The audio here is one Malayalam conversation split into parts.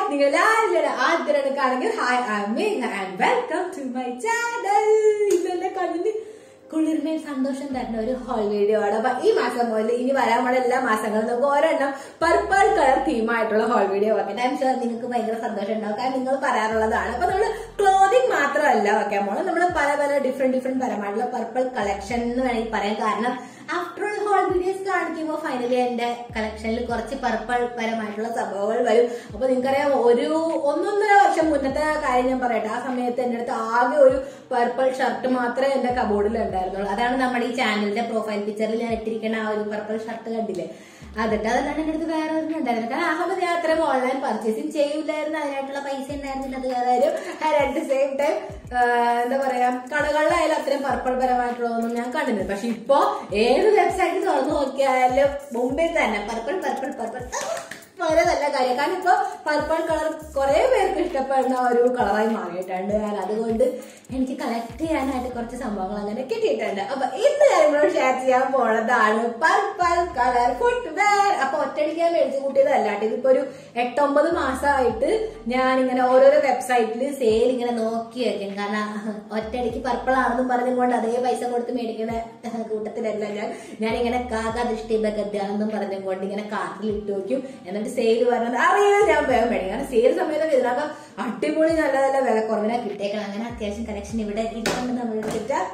നിങ്ങൾ എല്ലാവരും ആദ്യമാണെങ്കിൽ hi I Megha and welcome to my channel ഇതെന്റെ കണ്ണിന് കുളിർമയും സന്തോഷം തരുന്ന ഒരു ഹോൾ വീഡിയോ ആണ് അപ്പൊ ഈ മാസം മുതൽ ഇനി വരാൻ പോണ എല്ലാ മാസങ്ങളും നമുക്ക് ഒരെണ്ണം പർപ്പിൾ കളർ തീമായിട്ടുള്ള ഹോൾ വീഡിയോ വെക്കാം ഐ എം ഷുവർ നിങ്ങൾക്ക് ഭയങ്കര സന്തോഷം ഉണ്ടാവും കാരണം നിങ്ങൾ പറയാറുള്ളതാണ് അപ്പൊ നമ്മൾ ക്ലോതിങ് മാത്രമല്ല വെക്കാൻ പോണത് നമ്മൾ പല പല ഡിഫറെന്റ് ഡിഫറെന്റ് പരമായിട്ടുള്ള പർപ്പിൾ കളക്ഷൻ എന്ന് വേണമെങ്കിൽ പറയാൻ കാരണം ആഫ്റ്റർ ഓൾ ഹോൾ വീഡിയോസ് കാണിക്കുമ്പോൾ ഫൈനലി എന്റെ കളക്ഷനിൽ കുറച്ച് പർപ്പിൾ പരമായിട്ടുള്ള സംഭവങ്ങൾ വരും അപ്പൊ നിങ്ങൾക്കറിയാം ഒരു ഒന്നൊന്നര വർഷം മുന്നത്തെ കാര്യം ഞാൻ പറയട്ടെ ആ സമയത്ത് എന്റെ അടുത്ത് ആകെ ഒരു പർപ്പിൾ ഷർട്ട് മാത്രമേ എന്റെ കബോർഡിൽ ഉണ്ടായിരുന്നുള്ളൂ അതാണ് നമ്മുടെ ഈ ചാനലിന്റെ പ്രൊഫൈൽ പിക്ചറിൽ ഞാൻ ഇട്ടിരിക്കുന്ന ആ ഒരു പർപ്പിൾ ഷർട്ട് കണ്ടില്ലേ അതിട്ട് അതല്ലാണ്ട് എന്റെ അടുത്ത് വേറെ ഒന്നും ഉണ്ടായിരുന്നു കാരണം ആ സമയത്ത് ഞാൻ അത്രയും ഓൺലൈൻ പർച്ചേസിങ് ചെയ്യില്ലായിരുന്നു അതിനായിട്ടുള്ള പൈസ ഉണ്ടായിരുന്നില്ല അത് വേറെ കാര്യം അറ്റ് ദ സെയിം ടൈം എന്താ പറയാ കടകളിലായാലും അത്രയും പർപ്പിൾ പരമായിട്ടുള്ളതൊന്നും ഞാൻ കണ്ടിരുന്നു പക്ഷെ ഇപ്പോ ഏത് വെബ്സൈറ്റ് തുറന്നു നോക്കിയാലും മുമ്പിൽ തന്നെ പർപ്പിൾ പർപ്പിൾ പർപ്പിൾ വളരെ നല്ല കാര്യം കാരണം ഇപ്പൊ പർപ്പിൾ കളർ കുറെ പേർക്ക് ഇഷ്ടപ്പെടുന്ന ഒരു കളറായി മാറിയിട്ടുണ്ട് ഞാൻ അതുകൊണ്ട് എനിക്ക് കളക്ട് ചെയ്യാനായിട്ട് കുറച്ച് സംഭവങ്ങൾ അങ്ങനെ കിട്ടിയിട്ടുണ്ട് അപ്പൊ ഇന്ന് കാര്യങ്ങളോട് ഷെയർ ചെയ്യാൻ പോണതാണ് പർപ്പിൾ കളർ ഫുഡ് വെയർ അപ്പൊ ഒറ്റടിക്കാൻ മേടിച്ച് കൂട്ടിയതല്ലാട്ട് ഇതിപ്പോ ഒരു എട്ടൊമ്പത് മാസമായിട്ട് ഞാൻ ഇങ്ങനെ ഓരോരോ വെബ്സൈറ്റിൽ സെയിൽ ഇങ്ങനെ നോക്കി വെക്കും കാരണം ഒറ്റയടിക്ക് പർപ്പിൾ ആണെന്നും പറഞ്ഞുകൊണ്ട് അതേ പൈസ കൊടുത്ത് മേടിക്കുന്ന കൂട്ടത്തിലല്ല ഞാൻ ഞാൻ ഇങ്ങനെ കാക ദൃഷ്ടി ബഗദ്യാണെന്നും പറഞ്ഞുകൊണ്ട് ഇങ്ങനെ കാർട്ടിൽ ഇട്ട് വെക്കും എന്നിട്ട് സെയിൽ പറഞ്ഞത് അറിയാതെ ഞാൻ വേഗം മേടിക്കും കാരണം സെയിൽ സമയത്തൊക്കെ ഇതിനകം അടിപൊളി നല്ല നല്ല വില കുറവിനാ കിട്ടിയേക്കണം അങ്ങനെ അത്യാവശ്യം കളക്ഷൻ ഇവിടെ ഇരിക്കുന്നുണ്ട് നമ്മുടെ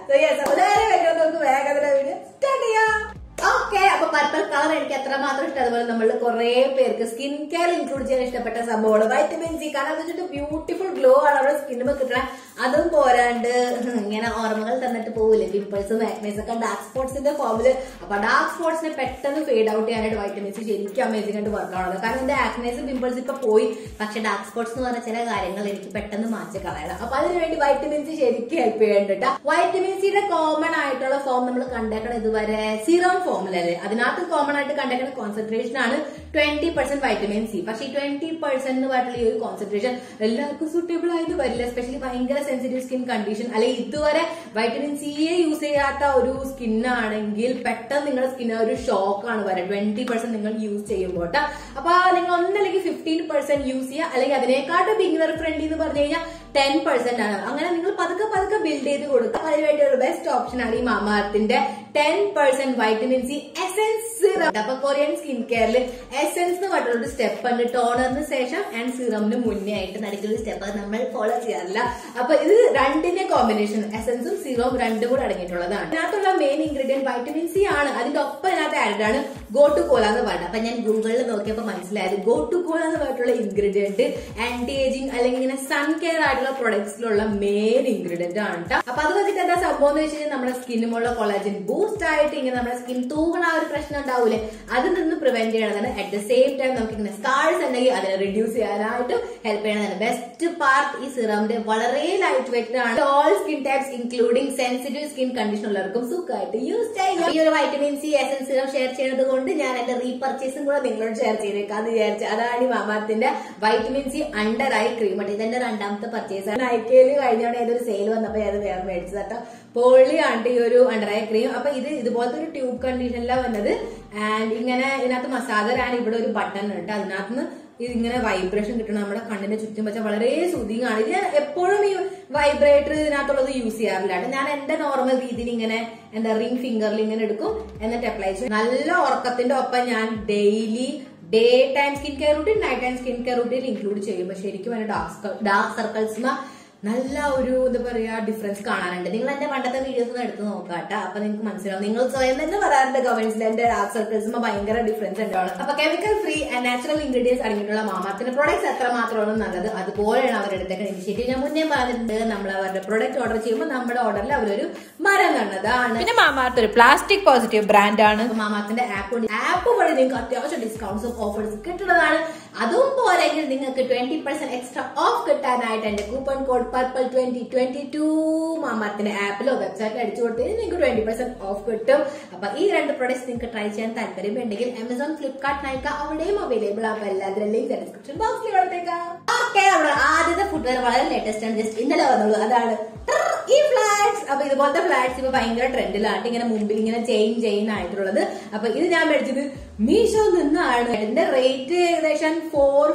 നമുക്ക് വേഗം വീഡിയോ സ്റ്റാർട്ട് ചെയ്യാം ഓക്കെ അപ്പൊ പർപ്പിൾ കളർ എനിക്ക് എത്രമാത്രം ഇഷ്ടം അതുപോലെ നമ്മൾ കുറെ പേർക്ക് സ്കിൻ കെയർ ഇൻക്ലൂഡ് ചെയ്യാൻ ഇഷ്ടപ്പെട്ട സംഭവമാണ് വൈറ്റമിൻ സി കാരണം അത് വെച്ചിട്ട് ബ്യൂട്ടിഫുൾ ഗ്ലോ ആണ് നമ്മുടെ സ്കിന്നിൽ കിട്ടണ അതും പോരാണ്ട് ഇങ്ങനെ ഓർമ്മകൾ തന്നിട്ട് പോകില്ലേ പിമ്പിൾസും ആക്നേസ് ഒക്കെ ഡാർക്ക് സ്പോട്സിന്റെ ഫോമില് അപ്പൊ ഡാർക്ക് സ്പോട്സിനെ പെട്ടെന്ന് ഫെയ്ഡ് ഔട്ട് ചെയ്യാനായിട്ട് വൈറ്റമിൻ സി ശരിക്കും അമേസിംഗ് ആയിട്ട് വർക്ക് ആവുന്നത് കാരണം എന്റെ ആക്നേസും പിമ്പിൾസ് ഇപ്പൊ പോയി പക്ഷെ ഡാർക്ക് സ്പോട്സ് എന്ന് പറഞ്ഞ ചില കാര്യങ്ങൾ എനിക്ക് പെട്ടെന്ന് മാറ്റി കളയണം അപ്പൊ അതിനുവേണ്ടി വൈറ്റമിൻ സി ശരിക്കും ഹെൽപ്പ് ചെയ്യുന്നുണ്ട് വൈറ്റമിൻ സിയുടെ കോമൺ ആയിട്ടുള്ള ഫോം നമ്മൾ കണ്ടേക്കണം ഇതുവരെ സീറം ഫോമിലല്ലേ അതിനകത്ത് കോമൺ ആയിട്ട് കണ്ടേക്കുന്ന കോൺസെൻട്രേഷൻ ആണ് ട്വന്റി പെർസെന്റ് വൈറ്റമിൻ സി പക്ഷെ ഈ ട്വന്റി പെർസെന്റ് എന്ന് പറഞ്ഞിട്ടുള്ള ഈ ഒരു കോൺസെൻട്രേഷൻ എല്ലാവർക്കും സൂട്ടബിൾ ആയിട്ട് വരില്ല എസ്പെഷ്യലി ഭയങ്കര സെൻസിറ്റീവ് സ്കിൻ കണ്ടീഷൻ അല്ലെങ്കിൽ ഇതുവരെ വൈറ്റമിൻ സിയെ യൂസ് ചെയ്യാത്ത ഒരു സ്കിൻ ആണെങ്കിൽ പെട്ടെന്ന് നിങ്ങളുടെ സ്കിൻ ഒരു ഷോക്ക് ആണ് വരാം ട്വന്റി പെർസെന്റ് നിങ്ങൾ യൂസ് ചെയ്യുമ്പോൾ അപ്പൊ നിങ്ങൾ ഒന്നല്ലെങ്കിൽ ഫിഫ്റ്റീൻ പെർസെന്റ് യൂസ് ചെയ്യുക അല്ലെങ്കിൽ അതിനേക്കാട്ട് ബിഗിനർ ഫ്രണ്ട്ലി എന്ന് പറഞ്ഞു കഴിഞ്ഞാൽ ടെൻ പെർസെന്റ് ആണ് അങ്ങനെ നിങ്ങൾ പതുക്കെ പതുക്കെ ബിൽഡ് ചെയ്ത് കൊടുക്കുക അതിനുവേണ്ടിയുള്ള ബെസ്റ്റ് ഓപ്ഷൻ ആണ് ഈ മാമാർത്തിന്റെ ten percent vitamin C essence serum അപ്പൊ കൊറിയൻ സ്കിൻ കെയറിൽ എസെൻസ് എന്ന് പറഞ്ഞിട്ടുള്ള ഒരു സ്റ്റെപ്പ് ഉണ്ട് ടോണറിന് ശേഷം ആൻഡ് സിറമിന് മുന്നേ ആയിട്ട് നടക്കുന്ന സ്റ്റെപ്പ് അത് നമ്മൾ ഫോളോ ചെയ്യാറില്ല അപ്പൊ ഇത് രണ്ടിന്റെ കോമ്പിനേഷൻ എസെൻസും സിറവും രണ്ടും കൂടെ അടങ്ങിയിട്ടുള്ളതാണ് ഇതിനകത്തുള്ള മെയിൻ ഇൻഗ്രീഡിയന്റ് വൈറ്റമിൻ സി ആണ് അതിന്റെ ഒപ്പം ഇതിനകത്ത് ആഡ് ആണ് ഗോ ടു കോല എന്ന് പറഞ്ഞത് അപ്പൊ ഞാൻ ഗൂഗിളിൽ നോക്കിയപ്പോൾ മനസ്സിലായത് ഗോ ടു കോല എന്ന് പറഞ്ഞിട്ടുള്ള ഇൻഗ്രീഡിയന്റ് ആന്റി ഏജിങ് അല്ലെങ്കിൽ ഇങ്ങനെ സൺ കെയർ ആയിട്ടുള്ള പ്രൊഡക്ട്സിലുള്ള മെയിൻ ഇൻഗ്രീഡിയന്റ് ആണ് ട്ടോ. അപ്പൊ അത് വെച്ചിട്ട് എന്താ സംഭവം എന്ന് വെച്ച് കഴിഞ്ഞാൽ നമ്മുടെ സ്കിന്നുമുള്ള കൊളാജൻ ബൂസ്റ്റ് ആയിട്ട് ഇങ്ങനെ നമ്മുടെ സ്കിൻ തൂങ്ങണ ആ ഒരു പ്രശ്നം ഉണ്ടാവൂലേ അതിൽ നിന്ന് പ്രിവെന്റ് ചെയ്യണതാണ് അറ്റ് ദ സെയിം ടൈം നമുക്ക് ഇങ്ങനെ സ്കാർസ് ഉണ്ടെങ്കിൽ അതിനെ റിഡ്യൂസ് ചെയ്യാനായിട്ടും ഹെൽപ്പ് ചെയ്യണതാണ് ബെസ്റ്റ് പാർട്ട് ഈ സിറമിന്റെ വളരെ ലൈറ്റ് വെയിറ്റ് ആണ് all skin types including sensitive skin condition ഉള്ളവർക്കും സുഖമായിട്ട് യൂസ് ചെയ്യാം ഈ ഒരു vitamin C essence serum share ചെയ്യുന്നത് കൊണ്ട് ഞാൻ എന്റെ റീപർച്ചേസും കൂടെ നിങ്ങളോട് ഷെയർ ചെയ്തേക്കാന്ന് വിചാരിച്ചു അതാണ് ഈ മാമാത്തിന്റെ vitamin C under eye cream ആണ് ഇതെന്റെ രണ്ടാമത്തെ പർച്ചേസ് ആണ് ഐക്കയില് കഴിഞ്ഞോടെ ഏതൊരു സെയിൽ വന്നപ്പോ ഞാൻ വേറെ മേടിച്ചത് കേട്ടോ പൊളിയാണ് ഈ ഒരു അണ്ടർ ഐ ക്രീം അപ്പൊ ഇത് ഇതുപോലത്തെ ഒരു ട്യൂബ് കണ്ടീഷനിലാണ് വന്നത് ആൻഡ് ഇങ്ങനെ ഇതിനകത്ത് മസാജറാണ് ഇവിടെ ഒരു ബട്ടൺ ഉണ്ട് അതിനകത്ത് നിന്ന് ഇതിങ്ങനെ വൈബ്രേഷൻ കിട്ടണം നമ്മുടെ കണ്ണിന്റെ ചുറ്റും വെച്ചാൽ വളരെ സൂതിങ് ആണ് ഇത് ഞാൻ എപ്പോഴും ഈ വൈബ്രേറ്റർ ഇതിനകത്തുള്ളത് യൂസ് ചെയ്യാറില്ല കേട്ടോ. ഞാൻ എന്റെ നോർമൽ രീതിയിൽ ഇങ്ങനെ എന്താ റിംഗ് ഫിംഗറിൽ ഇങ്ങനെ എടുക്കും എന്നിട്ട് അപ്ലൈ ചെയ്യും നല്ല ഉറക്കത്തിന്റെ ഒപ്പം ഞാൻ daily day time skin care routine night time skin care routine include ചെയ്യും പക്ഷെ ശരിക്കും അതിന്റെ ഡാർക്ക് ഡാർക്ക് സർക്കിൾസ് നല്ല ഒരു എന്താ പറയാ ഡിഫറൻസ് കാണാനുണ്ട് നിങ്ങൾ എന്റെ പണ്ടത്തെ വീഡിയോസ് ഒന്ന് എടുത്ത് നോക്കാം കേട്ടോ അപ്പൊ നിങ്ങൾക്ക് മനസ്സിലാവും നിങ്ങൾ സ്വയം തന്നെ പറയാറുണ്ട് കമന്റ്സിൽ എന്റെ ഡാർക്ക് സർക്കിൾസ് ഭയങ്കര ഡിഫറൻസ് ഉണ്ടാവും അപ്പൊ chemical free and natural ingredients അടങ്ങിയിട്ടുള്ള മാമാത്തിന്റെ പ്രോഡക്ട്സ് എത്ര മാത്രമാണ് നല്ലത് അതുപോലെയാണ് അവരെടുത്തേക്ക് ഇനിഷ്യേറ്റീവ് ഞാൻ മുന്നേ പറഞ്ഞിട്ടുണ്ട് നമ്മൾ അവരുടെ പ്രോഡക്റ്റ് ഓർഡർ ചെയ്യുമ്പോൾ നമ്മുടെ ഓർഡറിൽ അവരൊരു മരം കണ്ടതാണ് പിന്നെ മാമാർത്ത് ഒരു പ്ലാസ്റ്റിക് പോസിറ്റീവ് ബ്രാൻഡാണ് അപ്പൊ മാമാത്തിന്റെ ആപ്പ് ഉണ്ട് ആപ്പ് വഴി നിങ്ങൾക്ക് അത്യാവശ്യം ഡിസ്കൗണ്ട്സും ഓഫേഴ്സും കിട്ടുന്നതാണ് അതും പോരെങ്കിൽ നിങ്ങൾക്ക് ട്വന്റി പെർസെന്റ് എക്സ്ട്രാ ഓഫ് കിട്ടാനായിട്ട് എന്റെ coupon code purple twenty twenty two മാമാത്തിന്റെ ആപ്പിലോ വെബ്സൈറ്റിലോ അടിച്ചു കൊടുത്താൽ നിങ്ങൾക്ക് ട്വന്റി പെർസെന്റ് ഓഫ് കിട്ടും അപ്പൊ ഈ രണ്ട് പ്രൊഡക്ട്സ് നിങ്ങൾക്ക് ട്രൈ ചെയ്യാൻ താല്പര്യമുണ്ടെങ്കിൽ ആമസോൺ ഫ്ലിപ്കാർട്ട് നയിക്ക അവിടെയും അവൈലബിൾ ആണ് അപ്പൊ എല്ലാത്തിനും ലിങ്ക് ഡിസ്ക്രിപ്ഷൻ ബോക്സിൽ കൊടുത്തേക്കാം ഓക്കെ നമ്മുടെ ആദ്യത്തെ ഫുട്വെയർ വളരെ ലേറ്റസ്റ്റ് ആണ് ജസ്റ്റ് ഇന്നലെ വന്നുള്ളൂ അതാണ് ട്രർ ഈ ഫ്ലാറ്റ്സ് അപ്പൊ ഇതുപോലത്തെ ഫ്ലാറ്റ്സ് ഇപ്പൊ ഭയങ്കര ട്രെൻഡിലാണ് ഇങ്ങനെ മുമ്പിൽ ഇങ്ങനെ ചെയിൻ ചെയിൻ ആയിട്ടുള്ളത് അപ്പൊ ഇത് ഞാൻ മേടിച്ചത് മീഷോ നിന്നാണ് ഇതിന്റെ റേറ്റ് ഏകദേശം ഫോർ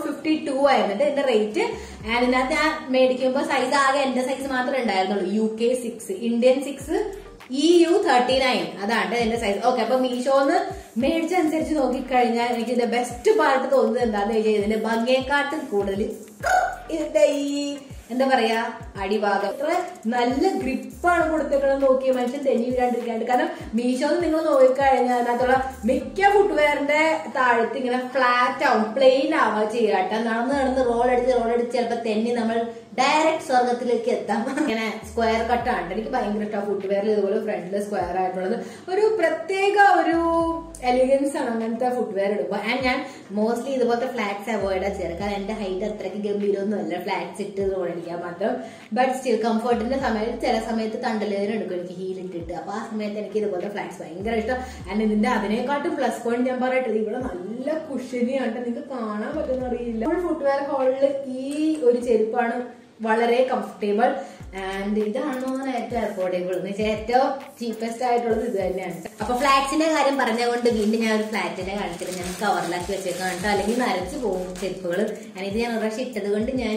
ഫിഫ്റ്റി ടു ആയിരുന്നിട്ട് ഇതിന്റെ റേറ്റ് ആൻഡ് ഇതിനകത്ത് ഞാൻ മേടിക്കുമ്പോൾ സൈസ് ആകെ എന്റെ സൈസ് മാത്രമേ ഉണ്ടായിരുന്നുള്ളൂ U K six Indian six E U thirty nine അതാണ് എന്റെ സൈസ് ഓക്കെ അപ്പൊ മീഷോന്ന് മേടിച്ചനുസരിച്ച് നോക്കിക്കഴിഞ്ഞാൽ എനിക്ക് ഇതിന്റെ ബെസ്റ്റ് പാർട്ട് തോന്നുന്നത് എന്താന്ന് വെച്ചാൽ ഇതിന്റെ ഭംഗിയെക്കാട്ടും കൂടുതൽ ഇതിന്റെ ഈ എന്താ പറയാ അടിഭാഗം ഇത്ര നല്ല ഗ്രിപ്പാണ് കൊടുത്തേക്കണം നോക്കിയ മനുഷ്യൻ തെന്നി വീഴാണ്ടിരിക്കാണ്ട് കാരണം മീഷോന്ന് നിങ്ങൾ നോക്കിക്കഴിഞ്ഞാൽ അതിനകത്തുള്ള മിക്ക ഫുട്വെയറിന്റെ താഴത്ത് ഇങ്ങനെ ഫ്ലാറ്റ് ആവും പ്ലെയിൻ ആവുക ചെയ്യാട്ടെ നടന്ന് നടന്ന് റോൾ അടിച്ച് റോൾ അടിച്ച് ചിലപ്പോ തെന്നി നമ്മൾ ഡയറക്റ്റ് സ്വർഗത്തിലേക്ക് എത്താം ഇങ്ങനെ സ്ക്വയർ കട്ടാണ് എനിക്ക് ഭയങ്കര ഇഷ്ടമാണ് ഫുട്വെയറിൽ ഇതുപോലെ ഫ്രണ്ടിൽ സ്ക്വയർ ആയിട്ടുള്ളത് ഒരു പ്രത്യേക ഒരു എലിഗൻസ് ആണ് അങ്ങനത്തെ ഫുട്വെയർ ഇടുമ്പോൾ ആൻഡ് ഞാൻ മോസ്റ്റ്ലി ഇതുപോലത്തെ ഫ്ലാറ്റ്സ് അവോയ്ഡ് ചെയ്യാറ് കാരണം എന്റെ ഹൈറ്റ് അത്രയ്ക്ക് ഗംഭീരമൊന്നും അല്ല ഫ്ലാറ്റ്സ് ഇട്ട് ഓടിക്കാൻ മാത്രം ബട്ട് സ്റ്റിൽ കംഫർട്ടിന്റെ സമയത്ത് ചില സമയത്ത് തണ്ടലേതിന് എടുക്കും എനിക്ക് ഹീൽ ഇട്ടിട്ട് അപ്പൊ ആ സമയത്ത് എനിക്ക് ഇതുപോലത്തെ ഫ്ലാറ്റ്സ് ഭയങ്കര ഇഷ്ടം ആൻഡ് ഇതിന്റെ അതിനെക്കാട്ടും പ്ലസ് പോയിന്റ് ഞാൻ പറയട്ടെ ഇവിടെ നല്ല കുഷനിയാണ് നിങ്ങൾക്ക് കാണാൻ പറ്റുന്ന അറിയില്ല ഫുട്വെയർ ഹോളിൽ ഈ ഒരു ചെരുപ്പാണ് വളരെ കംഫർട്ടബിൾ ആൻഡ് ഇതാണോ ഏറ്റവും അഫോർഡബിൾ എന്ന് വെച്ചാൽ ഏറ്റവും ചീപ്പസ്റ്റ് ആയിട്ടുള്ളത് ഇത് തന്നെയാണ് അപ്പൊ ഫ്ലാറ്റ്സിന്റെ കാര്യം പറഞ്ഞുകൊണ്ട് വീണ്ടും ഞാൻ ഒരു ഫ്ലാറ്റിന്റെ കാണിച്ചിട്ട് ഞാൻ കവറിലാക്കി വെച്ചേക്കാം കേട്ടോ അല്ലെങ്കിൽ നരച്ചു പോകും ചെരുപ്പുകൾ ഞാൻ ഇത് ഞാൻ ഒരു പ്രാവശ്യം ഇട്ടത് കൊണ്ട് ഞാൻ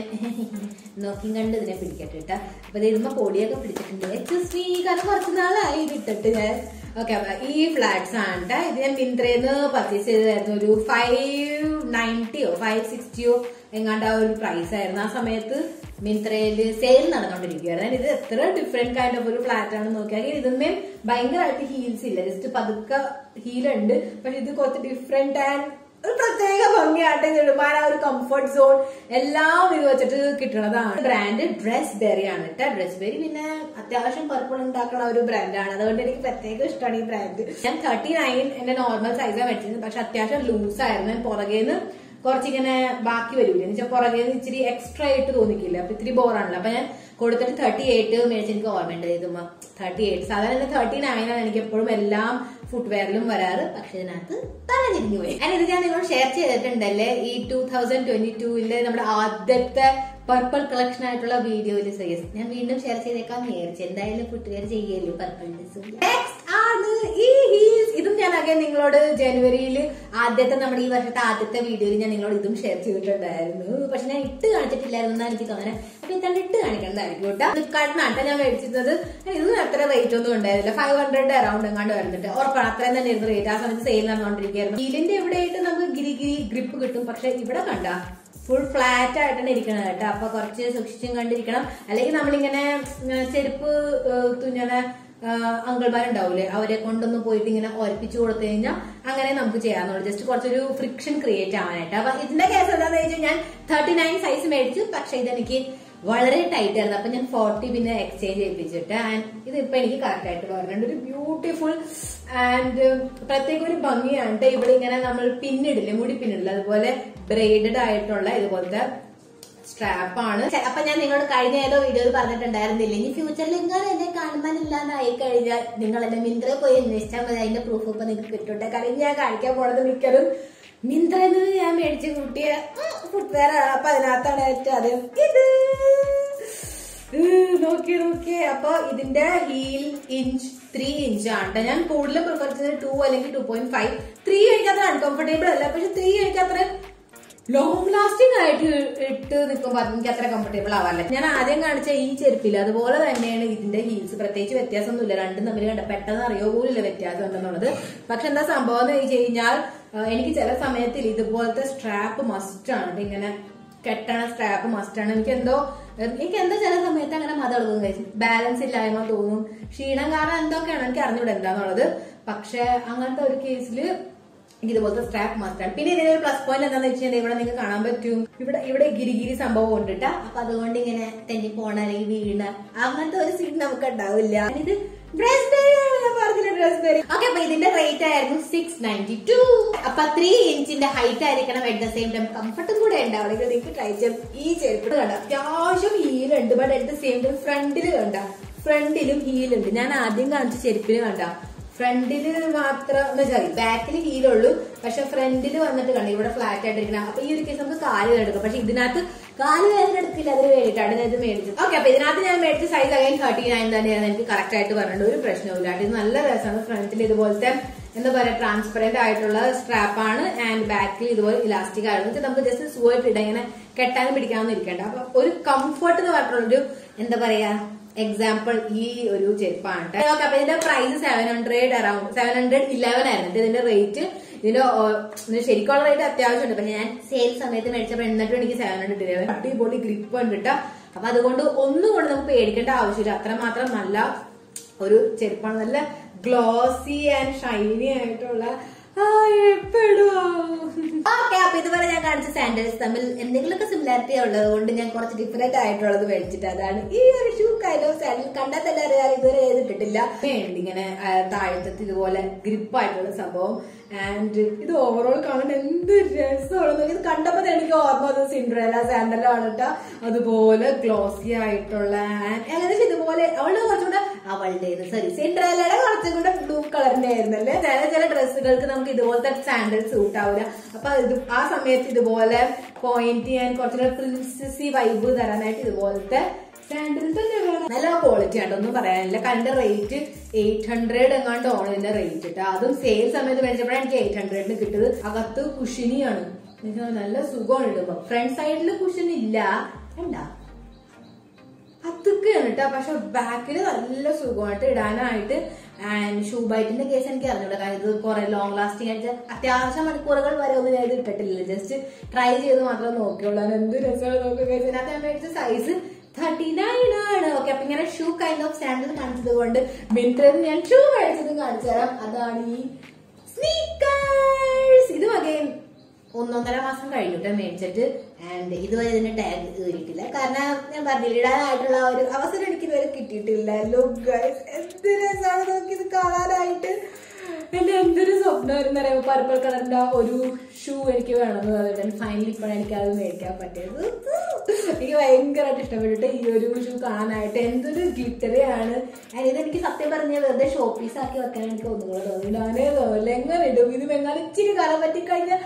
നോക്കി കണ്ട് ഇതിനെ പിടിക്കട്ടെ കേട്ടോ അപ്പൊ ഇത് ഇതുമ്പോ പൊടിയൊക്കെ പിടിച്ചിട്ടുണ്ട് എക്സ്ക്യൂസ് മീ കാരണം കുറച്ച് നാളായി ഇത് ഇട്ടിട്ട് ഞാൻ ഓക്കെ അപ്പൊ ഈ ഫ്ലാറ്റ്സ് ആണ് ട്ടോ. ഇത് ഞാൻ മിന്ത്രന്ന് പർച്ചേസ് ചെയ്തതായിരുന്നു ഒരു ഫൈവ് നയൻറ്റിയോ ഫൈവ് സിക്സ്റ്റിയോ എങ്ങാണ്ട് ആ ഒരു പ്രൈസ് ആയിരുന്നു ആ സമയത്ത് മിന്ത്രയില് സെയിൽ നടന്നുകൊണ്ടിരിക്കുകയായിരുന്നു ഇത് എത്ര ഡിഫറെന്റ് കൈൻഡ് ഓഫ് ഒരു ഫ്ലാറ്റ് ആണെന്ന് നോക്കിയാൽ ഇതിന്മേൽ ഭയങ്കരമായിട്ട് ഹീൽസ് ഇല്ല ജസ്റ്റ് പതുക്കെ ഹീലുണ്ട് പക്ഷെ ഇത് കുറച്ച് ഡിഫറെന്റ് ആൻഡ് ഒരു പ്രത്യേക ഭംഗിയായിട്ട് ഇത് ഇടുമ്പോൾ ആ ഒരു കംഫർട്ട് സോൺ എല്ലാം ഇത് വെച്ചിട്ട് കിട്ടുന്നതാണ് ബ്രാൻഡ് ഡ്രസ് ബെറി ആണ് കേട്ടോ ഡ്രസ് ബെറി പിന്നെ അത്യാവശ്യം പർപ്പിൾ ഉണ്ടാക്കുന്ന ഒരു ബ്രാൻഡാണ് അതുകൊണ്ട് എനിക്ക് പ്രത്യേകം ഇഷ്ടമാണ് ഈ ബ്രാൻഡ് ഞാൻ തേർട്ടി നയൻ എന്റെ നോർമൽ സൈസാണ് മേടിച്ചത് പക്ഷെ അത്യാവശ്യം ലൂസ് ആയിരുന്നു ഞാൻ പുറകേന്ന് കുറച്ചിങ്ങനെ ബാക്കി വരില്ല എന്ന് വെച്ചാൽ പുറകേന്ന് ഇച്ചിരി എക്സ്ട്രാ ആയിട്ട് തോന്നിക്കില്ല അപ്പൊ ഇത്തിരി ബോറാണല്ലോ അപ്പൊ ഞാൻ കൊടുത്തിട്ട് തേർട്ടി എയ്റ്റ് മേടിച്ച് എനിക്ക് ഓർമ്മയുണ്ട് ഇതുമ്പോ തേർട്ടി എയ്റ്റ് സാധാരണ തേർട്ടി നയൻ ആണ് എനിക്ക് എപ്പോഴും എല്ലാം ഫുട്വെയറിലും വരാറ് പക്ഷെ ഇതിനകത്ത് തലതിരിഞ്ഞു പോയി ഞാൻ ഇത് ഞാൻ നിങ്ങളോട് ഷെയർ ചെയ്തിട്ടുണ്ടല്ലേ ഈ ടൂ തൗസൻഡ് ട്വന്റി ടൂവിലെ നമ്മുടെ ആദ്യത്തെ പർപ്പിൾ കളക്ഷൻ ആയിട്ടുള്ള വീഡിയോയിൽ സജസ് ഞാൻ വീണ്ടും ഷെയർ ചെയ്തേക്കാൻ വിചാരിച്ചു എന്തായാലും ഫുട്വെയർ ചെയ്യല്ലേ പർപ്പിൾ നെക്സ്റ്റ് ആണ് ഈ ഹീൽസ് ഇതും ഞാൻ ആകെ നിങ്ങളോട് ജനുവരിയിൽ ആദ്യത്തെ നമ്മുടെ ഈ വർഷത്തെ ആദ്യത്തെ വീഡിയോയിൽ ഞാൻ നിങ്ങളോട് ഇതും ഷെയർ ചെയ്തിട്ടുണ്ടായിരുന്നു പക്ഷെ ഞാൻ ഇട്ട് കാണിച്ചിട്ടില്ലായിരുന്നു എന്നാണ് എനിക്ക് തോന്നുന്നത് അപ്പൊ ഇത്തണ്ട് ഇട്ട് കാണിക്കേണ്ടതായിരിക്കും കേട്ടോ ഫ്ലിപ്കാർട്ടിനാട്ടെ ഞാൻ മേടിച്ചിരുന്നത് ഇതൊന്നും അത്ര റേറ്റ് ഒന്നും ഉണ്ടായിരുന്നില്ല ഫൈവ് ഹൺഡ്രഡ് അറൌണ്ട് എങ്ങാണ്ട് വരുന്നുണ്ട് ഉറപ്പാണ് അത്രയും തന്നെ ഇരുന്നു റേറ്റ് ആ സമയത്ത് സെയിൽ നടന്നുകൊണ്ടിരിക്കുകയായിരുന്നു ഹീലിന്റെ എവിടെയായിട്ട് നമുക്ക് ഗിരി ഗിരി ഗ്രിപ്പ് കിട്ടും പക്ഷെ ഇവിടെ കണ്ട ഫുൾ ഫ്ലാറ്റ് ആയിട്ടാണ് ഇരിക്കണത് കേട്ടോ അപ്പൊ കുറച്ച് സൂക്ഷിച്ചും കണ്ടിരിക്കണം അല്ലെങ്കിൽ നമ്മളിങ്ങനെ ഉം, ചെരുപ്പ് ഏഹ്, തുന്നണ അങ്കിൾമാരുണ്ടാവൂലേ അവരെ കൊണ്ടൊന്ന് പോയിട്ട് ഇങ്ങനെ ഒരപ്പിച്ചു കൊടുത്തു കഴിഞ്ഞാൽ അങ്ങനെ നമുക്ക് ചെയ്യാന്നുള്ളൂ ജസ്റ്റ് കുറച്ചൊരു ഫ്രിക്ഷൻ ക്രിയേറ്റ് ആവാനായിട്ട് അപ്പൊ ഇതിന്റെ കേസ് എന്താണെന്ന് വെച്ചാൽ ഞാൻ തേർട്ടി നയൻ സൈസ് മേടിച്ചു പക്ഷെ ഇതെനിക്ക് വളരെ ടൈറ്റ് ആയിരുന്നു അപ്പൊ ഞാൻ ഫോർട്ടി പിന്നെ എക്സ്ചേഞ്ച് ചെയ്യിപ്പിച്ചിട്ട് ആൻഡ് ഇത് ഇപ്പൊ എനിക്ക് കറക്റ്റ് ആയിട്ട് വരുന്നുണ്ട് ഒരു ബ്യൂട്ടിഫുൾ ആൻഡ് പ്രത്യേക ഒരു ഭംഗിയാണ് ട്ടോ. ഇവിടെ ഇങ്ങനെ നമ്മൾ പിന്നിടില്ലേ മുടി പിന്നിടില്ല അതുപോലെ ബ്രെയ്ഡഡ് ആയിട്ടുള്ള ഇതുപോലത്തെ സ്ട്രാപ്പ് ആണ് അപ്പൊ ഞാൻ നിങ്ങളോട് കഴിഞ്ഞ ഏതോ വീഡിയോയിൽ പറഞ്ഞിട്ടുണ്ടായിരുന്നില്ല ഇനി ഫ്യൂച്ചറിൽ ഇങ്ങനെ എന്നെ കാണുവാനില്ലാന്നായി കഴിഞ്ഞാൽ നിങ്ങൾ എന്നെ മിന്ത്രയിൽ പോയി അന്വേഷിച്ചാൽ മതി അതിന്റെ പ്രൂഫ് ഇപ്പൊ നിങ്ങൾക്ക് കിട്ടട്ടെ കാരണം ഞാൻ കാണിക്കാൻ പോണത് മിക്കതും മിന്ത്രയിൽ നിന്ന് ഞാൻ മേടിച്ച് കൂട്ടിയ ഫുട്വെയർ ആണ് അപ്പൊ അതിനകത്താണ് ഏറ്റവും ആദ്യം ഇത് നോക്കിയേ നോക്കിയേ അപ്പൊ ഇതിന്റെ ഹീൽ ഇഞ്ച് ത്രീ ഇഞ്ച് ആണ് ട്ടോ. ഞാൻ കൂടുതലും പ്രിഫർ ചെയ്തത് ടു അല്ലെങ്കിൽ ടു പോയിന്റ് ഫൈവ് ത്രീ എനിക്ക് അത്ര അൺകംഫർട്ടബിൾ അല്ല പക്ഷെ ത്രീ എനിക്ക് അത്ര ലോങ് ലാസ്റ്റിംഗ് ആയിട്ട് ഇട്ട് നിൽക്കുമ്പോൾ എനിക്ക് അത്ര കംഫർട്ടബിൾ ആവാറില്ല ഞാൻ ആദ്യം കാണിച്ച ഈ ചെരുപ്പില്ല അതുപോലെ തന്നെയാണ് ഇതിന്റെ ഹീൽസ് പ്രത്യേകിച്ച് വ്യത്യാസമൊന്നുമില്ല രണ്ടും തമ്മിൽ കണ്ട പെട്ടെന്ന് അറിയോ പോലില്ല വ്യത്യാസം ഉണ്ടെന്നുള്ളത് പക്ഷെ എന്താ സംഭവം എന്ന് വെച്ച് കഴിഞ്ഞാൽ ആ, എനിക്ക് ചില സമയത്തിൽ ഇതുപോലത്തെ സ്ട്രാപ്പ് മസ്റ്റ് ആണ് ഇങ്ങനെ കെട്ടണ സ്ട്രാപ്പ് മസ്റ്റ് ആണ് എനിക്ക് എന്തോ എനിക്ക് എന്തോ ചില സമയത്ത് അങ്ങനെ മതളകും കഴിച്ചു ബാലൻസ് ഇല്ലായ്മ തോന്നും ക്ഷീണം കാരണം എന്തൊക്കെയാണ് എനിക്ക് അറിഞ്ഞൂടെ എന്താന്നുള്ളത് പക്ഷെ അങ്ങനത്തെ ഒരു കേസിൽ എനിക്ക് ഇതുപോലത്തെ സ്ട്രാപ്പ് മസ്റ്റാണ് പിന്നെ ഇതിന്റെ ഒരു പ്ലസ് പോയിന്റ് എന്താണെന്ന് വെച്ചിട്ടുണ്ടെങ്കിൽ ഇവിടെ നിങ്ങൾക്ക് കാണാൻ പറ്റും ഇവിടെ ഇവിടെ ഗിരിഗിരി സംഭവം കൊണ്ടിട്ടാ അപ്പൊ അതുകൊണ്ട് ഇങ്ങനെ തെന്നി പോണ അല്ലെങ്കിൽ വീണ അങ്ങനത്തെ ഒരു സീൻ നമുക്ക് ഉണ്ടാവില്ല ഇത് ഓക്കെ അപ്പൊ ഇതിന്റെ റേറ്റ് ആയിരുന്നു സിക്സ് നയൻറ്റി ടു അപ്പൊ ത്രീ ഇഞ്ചിന്റെ ഹൈറ്റ് ആയിരിക്കണം അറ്റ് ദ സെയിം ടൈം കംഫർട്ടും കൂടെ ഉണ്ടാവണമെങ്കിൽ നിങ്ങൾക്ക് ട്രൈ ചെയ്യാം ഈ ചെരുപ്പ് കണ്ട അത്യാവശ്യം ഹീലുണ്ട് but at the same time ഫ്രണ്ടിൽ കണ്ട ഫ്രണ്ടിലും ഹീലുണ്ട് ഞാൻ ആദ്യം കാണിച്ച ചെരുപ്പിന് കണ്ട ഫ്രണ്ടില് മാത്രം സോറി ബാക്കിൽ ഹീലുള്ളൂ പക്ഷെ ഫ്രണ്ടിൽ വന്നിട്ട് കണ്ടു ഇവിടെ ഫ്ലാറ്റ് ആയിട്ടിരിക്കണം അപ്പൊ ഈ ഒരു കേസ് നമുക്ക് കാല് എടുക്കാം പക്ഷെ ഇതിനകത്ത് കാല് വേദന എടുക്കില്ല അതിന് വേണ്ടിയിട്ടാണ് ഞാൻ ഇത് മേടിച്ചത് ഓക്കെ അപ്പൊ ഇതിനകത്ത് ഞാൻ മേടിച്ച സൈസ് അകൈൻ തേർട്ടി നയൻ തന്നെയാണ് എനിക്ക് കറക്റ്റ് ആയിട്ട് പറഞ്ഞിട്ട് ഒരു പ്രശ്നവുമില്ല ഇത് നല്ല രസമാണ് ഫ്രണ്ടിൽ ഇതുപോലത്തെ എന്താ പറയാ ട്രാൻസ്പെറന്റ് ആയിട്ടുള്ള സ്ട്രാപ്പ് ആണ് ആൻഡ് ബാക്കിൽ ഇതുപോലെ ഇലാസ്റ്റിക് ആയിരുന്നു വെച്ചാൽ നമുക്ക് ജസ്റ്റ് സുഖമായിട്ട് ഇടാം ഇങ്ങനെ കെട്ടാനും പിടിക്കാനൊന്നും ഇരിക്കണ്ട അപ്പൊ ഒരു കംഫർട്ട് എന്ന് പറഞ്ഞിട്ടുള്ളൊരു എന്താ പറയാ എക്സാമ്പിൾ ഈ ഒരു ചെരുപ്പാണ് ട്ടോ. ഓക്കെ അപ്പൊ ഇതിന്റെ price seven hundred around seven hundred eleven ആയിരുന്നു ട്ടോ ഇതിന്റെ റേറ്റ് ഇതിന്റെ ഓ- ഇതിന്റെ ശരിക്കുള്ള റേറ്റ് അത്യാവശ്യമുണ്ട് അപ്പൊ ഞാൻ സെയിൽ സമയത്ത് മേടിച്ചപ്പോൾ എന്നിട്ടും എനിക്ക് സെവൻ ഹൺഡ്രഡ് ഇലവൻ അടിപൊളി ഗ്രിപ്പ് ഉണ്ട് കേട്ടോ അപ്പൊ അതുകൊണ്ട് ഒന്നും കൊണ്ട് നമുക്ക് പേടിക്കേണ്ട ആവശ്യമില്ല അത്രമാത്രം നല്ല ഒരു ചെരുപ്പാണ് നല്ല ഗ്ലോസി ആൻഡ് ഷൈനി ആയിട്ടുള്ള ഓക്കെ അപ്പൊ ഇതുവരെ ഞാൻ കാണിച്ച സാൻഡൽസ് തമ്മിൽ എന്തെങ്കിലുമൊക്കെ സിമിലാരിറ്റി ഉള്ളത് കൊണ്ട് ഞാൻ കുറച്ച് ഡിഫറെന്റ് ആയിട്ടുള്ളത് മേടിച്ചിട്ട് അതാണ് ഈ ഒരു ഷൂ കൈൻഡ് ഓഫ് സാൻഡൽ കണ്ടാൽ തന്നെ അറിയാം ഇതുവരെ ചെയ്തിട്ടില്ല ഉണ്ട് ഇങ്ങനെ ആ, താഴത്തത്തിൽ ഇതുപോലെ ഗ്രിപ്പ് ആയിട്ടുള്ള സംഭവം ആൻഡ് ഇത് ഓവറോൾ കാണാൻ എന്ത് രസമാണ് ഇത് കണ്ടപ്പോ തന്നെ എനിക്ക് ഓർമ്മ വന്നത് സിൻഡ്രല സാൻഡലാണ് കേട്ടോ അതുപോലെ ഗ്ലോസി ആയിട്ടുള്ള and ഏകദേശം ഇതുപോലെ അവളുടെ കുറച്ചുകൂടെ അവളുടെ സോറി സിൻഡ്രലയുടെ കുറച്ചും കൂടെ ബ്ലൂ കളറിന്റെ ആയിരുന്നല്ലേ ചില ചില ഡ്രസ്സുകൾക്ക് നമുക്ക് ഇതുപോലത്തെ സാൻഡൽ സൂട്ട് ആവില്ല അപ്പൊ ഇത് ആ സമയത്ത് ഇതുപോലെ പോയിന്റ് ചെയ്യാൻ കുറച്ചുകൂടെ പ്രിൻസസി വൈബ് തരാനായിട്ട് ഇതുപോലത്തെ സാൻഡൽ തന്നെ വേണം നല്ല ക്വാളിറ്റി ആട്ടോ ഒന്നും പറയാനില്ല കണ്ട റേറ്റ് എയ്റ്റ് ഹൺഡ്രഡ് എങ്ങാണ്ട് ആണ് ഇതിന്റെ റേറ്റ് കേട്ടോ അതും സെയിൽ സമയത്ത് മേടിച്ചപ്പോഴാണ് എനിക്ക് എയ്റ്റ് ഹൺഡ്രഡിന് കിട്ടിയത് അകത്ത് കുഷിനിയാണ് എനിക്ക് നല്ല സുഖമാണ് ഇടുമ്പോ ഫ്രണ്ട് സൈഡിൽ കുഷൻ ഇല്ല കണ്ടാ അതൊക്കെയാണ് കേട്ടോ പക്ഷെ ബാക്കിൽ നല്ല സുഖമായിട്ട് ഇടാനായിട്ട് ആൻഡ് ഷൂ ബൈറ്റിന്റെ കേസ് എനിക്ക് അറിഞ്ഞൂടാ കാരണം ഇത് കുറെ ലോങ് ലാസ്റ്റിംഗ് ആയിട്ട് അത്യാവശ്യം മണിക്കൂറുകൾ വരെ ഒന്നും ഞാൻ ഇത് ഇട്ടിട്ടില്ല ജസ്റ്റ് ട്രൈ ചെയ്ത് മാത്രം നോക്കിയുള്ളൂ അതിന് എന്ത് രസമാണ് നോക്കുക guys. ഇതിനകത്ത് ഞാൻ മേടിച്ച സൈസ് തേർട്ടി നയൻ ആണ് ഓക്കെ അപ്പൊ ഇങ്ങനെ ഷൂ കൈൻഡ് ഓഫ് സാൻഡൽ കാണിച്ചത് കൊണ്ട് മിന്ത്രയിൽ ഞാൻ ഷൂ മേടിച്ചതും കാണിച്ചു തരാം അതാണ് ഈ സ്നീക്കേഴ്സ് ഇത് വകയും ഒന്നൊന്നര മാസം കഴിഞ്ഞിട്ട് മേടിച്ചിട്ട് ആൻഡ് ഇതുവരെ ഇതിന്റെ ടാഗ് കയറിയിട്ടില്ല കാരണം ഞാൻ പറഞ്ഞില്ല ഇടാനായിട്ടുള്ള ആ ഒരു അവസരം എനിക്ക് ഇതുവരെ കിട്ടിയിട്ടില്ല ലുക്ക് ഗൈസ് എന്ത് രസമാണ് നോക്കി ഇത് കാണാനായിട്ട് എന്റെ എന്തൊരു സ്വപ്നമായിരുന്നു അറിയാമോ പർപ്പിൾ കളറിന്റെ ആ ഒരു ഷൂ എനിക്ക് വേണമെന്ന് പറഞ്ഞിട്ട് ഫൈനലി ഇപ്പോഴാണ് എനിക്ക് അത് മേടിക്കാൻ പറ്റിയത് എനിക്ക് ഭയങ്കരമായിട്ട് ഇഷ്ടപ്പെട്ടിട്ട് ഈ ഒരു ഷൂ കാണാനായിട്ട് എന്തൊരു ഗ്ലിറ്ററിയാണ് ആൻഡ് ഇതെനിക്ക് സത്യം പറഞ്ഞ വെറുതെ ഷോ പീസ് ആക്കി വെക്കാൻ എനിക്ക് ഒന്നും കൂടെ തോന്നില്ല അങ്ങനെ തോന്നില്ല എങ്ങനെ ഇടും ഇത് എങ്ങനെ ഇച്ചിരി കാലം പറ്റിക്കഴിഞ്ഞാൽ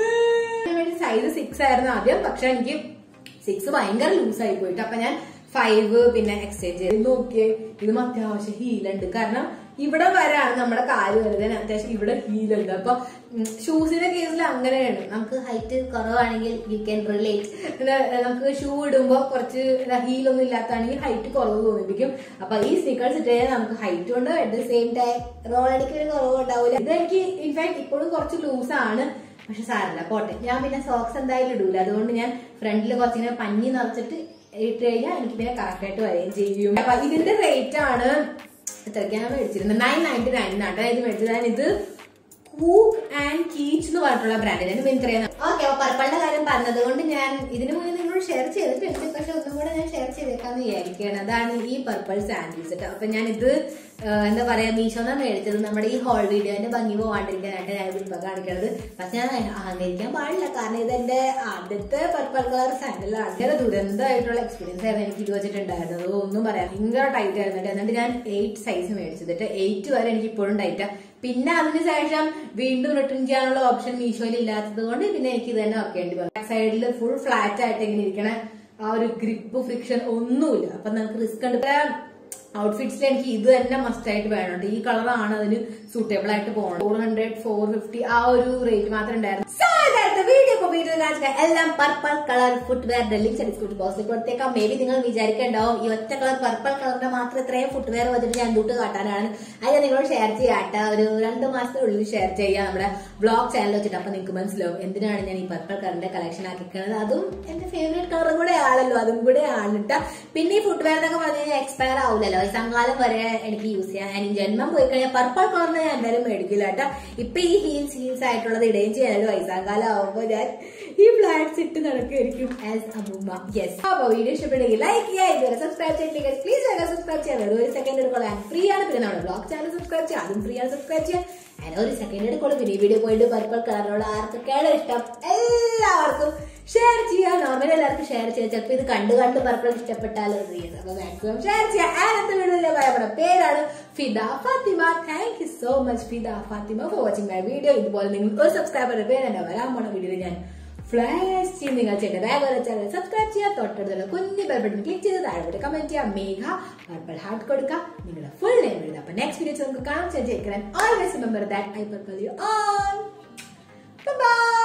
സൈസ് സിക്സ് ആയിരുന്നു ആദ്യം പക്ഷെ എനിക്ക് സിക്സ് ഭയങ്കര ലൂസ് ആയി പോയിട്ട് അപ്പൊ ഞാൻ ഫൈവ് പിന്നെ എക്സ്ചേഞ്ച് ചെയ്ത് നോക്കിയേ ഇതും അത്യാവശ്യം ഹീലുണ്ട് കാരണം ഇവിടെ വരാണ് നമ്മുടെ കാല് വരുന്നത് അത്യാവശ്യം ഇവിടെ ഹീലുണ്ട് അപ്പൊ ഷൂസിന്റെ കേസിൽ അങ്ങനെയാണ് നമുക്ക് ഹൈറ്റ് കുറവാണെങ്കിൽ യു ക്യാൻ റിലേറ്റ് നമുക്ക് ഷൂ ഇടുമ്പോൾ കുറച്ച് ഹീലൊന്നും ഇല്ലാത്താണെങ്കിൽ ഹൈറ്റ് കുറവ് തോന്നിപ്പിക്കും അപ്പൊ ഈ സ്നിക്കേഴ്സ് ഇട്ട് കഴിഞ്ഞാൽ നമുക്ക് ഹൈറ്റ് ഉണ്ട് അറ്റ് ദ സെയിം ടൈം റോളടിക്ക് ഒരു കുറവ് ഉണ്ടാവില്ല ഇത് എനിക്ക് ഇൻഫാക്ട് ഇപ്പോഴും കുറച്ച് ലൂസാണ് പക്ഷെ സാരല്ല പോട്ടെ ഞാൻ പിന്നെ സോക്സ് എന്തായാലും ഇടൂല അതുകൊണ്ട് ഞാൻ ഫ്രണ്ടിൽ കുറച്ചിങ്ങനെ പഞ്ഞി നിറച്ചിട്ട് ഇട്ട് കഴിഞ്ഞാൽ എനിക്ക് പിന്നെ കറക്റ്റ് ആയിട്ട് വരികയും ചെയ്യും അപ്പൊ ഇതിന്റെ റേറ്റ് ആണ് എത്രയ്ക്കാണ് മേടിച്ചിരുന്നത് നയൻ നയൻറ്റി നയൻ ആട്ടോ ഇത് മേടിച്ചത് ഞാൻ ഇത് കൂക്ക് ആൻഡ് കീച്ച് എന്ന് പറഞ്ഞിട്ടുള്ള ബ്രാൻഡിന് മിന്ത്രയാണ് ഓക്കെ അപ്പൊ പർപ്പിളിന്റെ കാര്യം പറഞ്ഞത് കൊണ്ട് ഞാൻ ഇതിനു മുന്നേ നിങ്ങളോട് ഷെയർ ചെയ്തിട്ടുണ്ട് പക്ഷെ ഒന്നും കൂടെ ഞാൻ ഷെയർ ചെയ്തേക്കാന്ന് വിചാരിക്കുകയാണ് അതാണ് ഈ പർപ്പിൾ സാൻഡിൽസ് കേട്ടോ അപ്പൊ ഞാൻ ഇത് എന്താ പറയാ മീഷോന്നാ മേടിച്ചത് നമ്മുടെ ഈ ഹോൾ വീഡിയോന്റെ ഭംഗി പോവാണ്ടിരിക്കാനായിട്ട് ഞാൻ ഇപ്പൊ കാണിക്കണത് പക്ഷെ ഞാൻ അഹങ്കരിക്കാൻ പാടില്ല കാരണം ഇത് എന്റെ ആദ്യത്തെ പർപ്പിൾ കളർ സാൻഡലാണ് ഭയങ്കര ദുരന്തമായിട്ടുള്ള എക്സ്പീരിയൻസ് ആയിരുന്നു എനിക്ക് ഇത് വെച്ചിട്ടുണ്ടായിരുന്നത് ഒന്നും പറയാം ഭയങ്കര ടൈറ്റ് ആയിരുന്നു എന്നിട്ട് ഞാൻ എയ്റ്റ് സൈസ് മേടിച്ചത് എയ്റ്റ് വരെ എനിക്ക് ഇപ്പോഴും ടൈറ്റാ പിന്നെ അതിനുശേഷം വീണ്ടും റിട്ടേൺ ചെയ്യാനുള്ള ഓപ്ഷൻ മീഷോയിൽ ഇല്ലാത്തത് കൊണ്ട് പിന്നെ എനിക്ക് ഇത് തന്നെ വെക്കേണ്ടി വന്നു ബാക്ക് സൈഡിൽ ഫുൾ ഫ്ലാറ്റ് ആയിട്ട് ഇങ്ങനെ ഇരിക്കണ ആ ഒരു ഗ്രിപ്പ് ഫ്രിക്ഷൻ ഒന്നുമില്ല അപ്പൊ നമുക്ക് റിസ്ക് ഉണ്ട് ഔട്ട്ഫിറ്റ്സിൽ എനിക്ക് ഇത് തന്നെ മസ്റ്റ് ആയിട്ട് വേണമുണ്ട് ഈ കളറാണ് അതിന് സൂട്ടബിൾ ആയിട്ട് പോകണം ഫോർ ഹൺഡ്രഡ് ഫോർ ഫിഫ്റ്റി ആ ഒരു റേറ്റ് മാത്രമേ ഉണ്ടായിരുന്നു So, ഇതായിരുന്നു വീഡിയോ ഇപ്പൊ വീഡിയോ കാണിച്ച എല്ലാം purple colour footwear links description ബോക്സിൽ കൊടുത്തേക്കാം മേ ബി നിങ്ങൾ വിചാരിക്കണ്ടാവും ഈ ഒറ്റ കളർ പർപ്പിൾ കളറിന്റെ മാത്രം ഇത്രയും ഫുട്വെയർ വെച്ചിട്ട് ഞാൻ ദൂട്ട് കാട്ടാനാണ് അത് ഞാൻ നിങ്ങളോട് ഷെയർ ചെയ്യാട്ട ഒരു രണ്ട് മാസത്തിനുള്ളിൽ ഷെയർ ചെയ്യാം നമ്മുടെ ബ്ലോഗ് ചാനൽ വെച്ചിട്ട് അപ്പൊ നിങ്ങൾക്ക് മനസ്സിലാവും എന്തിനാണ് ഞാൻ ഈ പർപ്പിൾ കളറിന്റെ കളക്ഷൻ ആക്കിക്കുന്നത് അതും എന്റെ ഫേവറേറ്റ് കളറും കൂടെ ആണല്ലോ അതും കൂടെ ആണ് ട്ടാ. പിന്നെ ഈ ഫുട്വെയർ എന്നൊക്കെ പറഞ്ഞു കഴിഞ്ഞാൽ എക്സ്പയർ ആവില്ലല്ലോ സംഘാലം വരെ എനിക്ക് യൂസ് ചെയ്യാൻ ഞാൻ ഈ ജന്മം പോയി കഴിഞ്ഞാൽ പർപ്പിൾ കളറിന് ഞാൻ എന്തായാലും മേടിക്കില്ല കേട്ടോ ഇപ്പൊ ഈ ഹീൽസ് ഹീൽസ് ആയിട്ടുള്ളത് ഇടുകയും ചെയ്യാനും വയസ്സാകാലം ആവുമ്പോ ഞാൻ ഈ ഫ്ലാറ്റ്സ് ഇട്ട് നടക്കുമായിരിക്കും ആസ് അമ്മൂമ്മ യെസ് അപ്പൊ വീഡിയോ ഇഷ്ടപ്പെടുമെങ്കിൽ ലൈക്ക് ചെയ്യുക ഇതുവരെ സബ്സ്ക്രൈബ് ചെയ്തില്ലെങ്കിൽ പ്ലീസ് സബ്സ്ക്രൈബ് ചെയ്യാൻ വെറും ഒരു സെക്കൻഡ് എടുക്കോളാം ഫ്രീ ആണ് പിന്നെ നമ്മുടെ ബ്ലോഗ് ചാനൽ സബ്സ്ക്രൈബ് ചെയ്യുക അതും ഫ്രീ ആണ് സബ്സ്ക്രൈബ് ചെയ്യുക അങ്ങനെ ഒരു സെക്കൻഡ് എടുക്കോളൂ പിന്നെ ഈ വീഡിയോ പോയിട്ട് പർപ്പിൾ കളറിനോട് ആർക്കൊക്കെയാണ് ഇഷ്ടം എല്ലാവർക്കും ഷെയർ ചെയ്യാം നോർമലി എല്ലാവർക്കും ഷെയർ ചെയ്യാം ചിലപ്പോൾ ഇത് കണ്ട് കണ്ട് പർപ്പിൾ ഇഷ്ടപ്പെട്ടാലോ ചെയ്യുന്നത് അപ്പൊ മാക്സിമം ഷെയർ ചെയ്യാം ആനത്തെ വീഡിയോയിലെ ഭയപ്പെടുന്ന പേരാണ് Fida Fathima thank you so much Fida Fathima for watching my video ഇതുപോലെ നിങ്ങൾ ഒരു സബ്സ്ക്രൈബറുടെ പേര് എന്നെ വരാൻ പോണ വീഡിയോയിൽ ഞാൻ ഫ്ലാഷ് ചെയ്ത് നിങ്ങൾ ചെയ്യേണ്ട വേഗം ചാനൽ സബ്സ്ക്രൈബ് ചെയ്യുക തൊട്ടടുത്തുള്ള കുഞ്ഞു ബെൽ ബട്ടൺ ക്ലിക്ക് ചെയ്ത് താഴെ കമന്റ് ചെയ്യുക മേഘ പർപ്പിൾ ഹാർട്ട് കൊടുക്കുക നിങ്ങളുടെ ഫുൾ നെയിം എഴുതുക അപ്പൊ നെക്സ്റ്റ് വീഡിയോ നമുക്ക് കാണാം always remember that I purple you all by